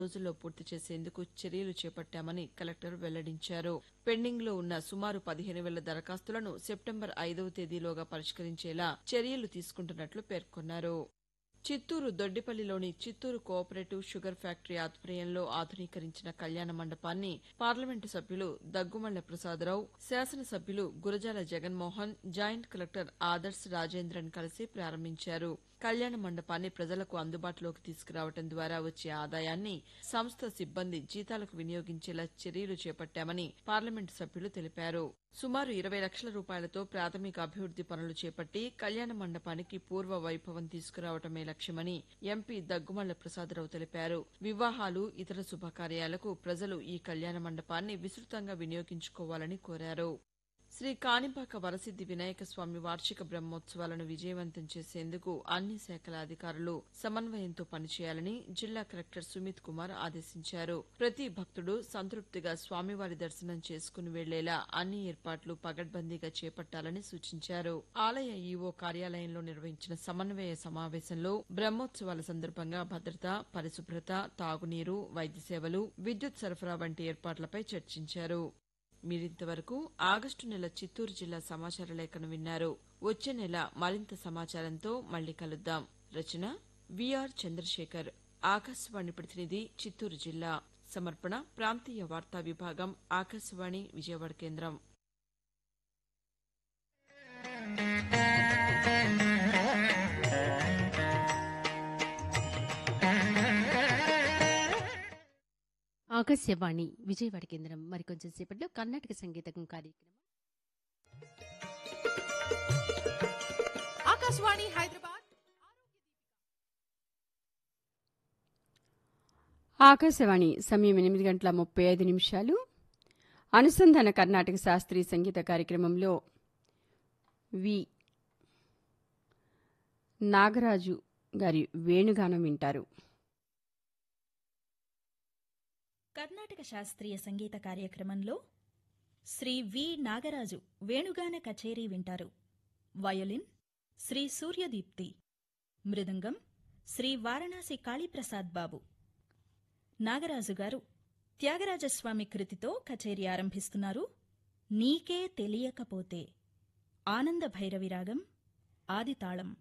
రోజుల్లో పూర్తి చేసేందుకు చర్యలు చేపట్టామని కలెక్టర్ వెల్లడించారు పెండింగ్లో ఉన్న సుమారు పదిహేను వేల దరఖాస్తులను సెప్టెంబర్ ఐదవ తేదీలోగా పరిష్కరించేలా చర్యలు తీసుకుంటున్నట్లు పేర్కొన్నారు చిత్తూరు దొడ్డిపల్లిలోని చిత్తూరు కోఆపరేటివ్ షుగర్ ఫ్యాక్టరీ ఆధ్వర్యంలో ఆధునీకరించిన కళ్యాణ మండపాన్ని పార్లమెంటు సభ్యులు దగ్గుమళ్ల ప్రసాదరావు శాసనసభ్యులు గురజాల జగన్మోహన్ జాయింట్ కలెక్టర్ ఆదర్శ్ రాజేంద్రన్ కలిసి ప్రారంభించారు కళ్యాణ మండపాన్ని ప్రజలకు అందుబాటులోకి తీసుకురావడం ద్వారా వచ్చే ఆదాయాన్ని సంస్థ సిబ్బంది జీతాలకు వినియోగించేలా చర్యలు చేపట్టామని పార్లమెంటు సభ్యులు తెలిపారు సుమారు ఇరవై లక్షల రూపాయలతో ప్రాథమిక అభివృద్ది పనులు చేపట్టి కళ్యాణ మండపానికి పూర్వ వైభవం తీసుకురావటమే లక్ష్యమని ఎంపీ దగ్గుమళ్ల ప్రసాదరావు తెలిపారు వివాహాలు ఇతర శుభకార్యాలకు ప్రజలు ఈ కళ్యాణ మండపాన్ని విస్తృతంగా వినియోగించుకోవాలని కోరారు శ్రీ కాణిపాక వరసిద్ది వినాయక స్వామి వార్షిక బ్రహ్మోత్సవాలను విజయవంతం చేసేందుకు అన్ని శాఖల అధికారులు సమన్వయంతో పనిచేయాలని జిల్లా కలెక్టర్ సుమిత్ కుమార్ ఆదేశించారు ప్రతి భక్తుడు సంతృప్తిగా స్వామివారి దర్శనం చేసుకుని వెళ్లేలా అన్ని ఏర్పాట్లు పగడ్బందీగా చేపట్టాలని సూచించారు ఆలయ ఈవో కార్యాలయంలో నిర్వహించిన సమన్వయ సమావేశంలో బ్రహ్మోత్సవాల సందర్భంగా భద్రత పరిశుభ్రత తాగునీరు వైద్య సేవలు విద్యుత్ సరఫరా వంటి ఏర్పాట్లపై చర్చించారు మీరింతవరకు ఆగస్టు నెల చిత్తూరు జిల్లా సమాచార లేఖను విన్నారు వచ్చే నెల మరింత సమాచారంతో మళ్ళీ కలుద్దాం రచన విఆర్ చంద్రశేఖర్ ఆకాశవాణి ప్రతినిధి చిత్తూరు జిల్లా సమర్పణ ప్రాంతీయ వార్తా విభాగం ఆకాశవాణి విజయవాడ కేంద్రం ఆకాశవాణి విజయవాడ కేంద్రం మరికొంచెం సేపట్లో కర్ణాటక సంగీతం కార్యక్రమం ఆకాశవాణి హైదరాబాద్ ఆకాశవాణి సమయం ఎనిమిది గంటల ముప్పై ఐదు నిమిషాలు అనుసంధాన కర్ణాటక శాస్త్రీయ సంగీత కార్యక్రమంలో వి నాగరాజు గారి వేణుగానం వింటారు కర్ణాటక శాస్త్రీయ సంగీత కార్యక్రమంలో శ్రీ వి నాగరాజు వేణుగాన కచేరీ వింటారు వయోలిన్ శ్రీ సూర్యదీప్తి మృదంగం శ్రీ వారణాసి కాళీప్రసాద్ బాబు నాగరాజు గారు త్యాగరాజస్వామి కృతితో కచేరీ ఆరంభిస్తున్నారు నీకే తెలియకపోతే ఆనంద భైరవి రాగం ఆదితాళం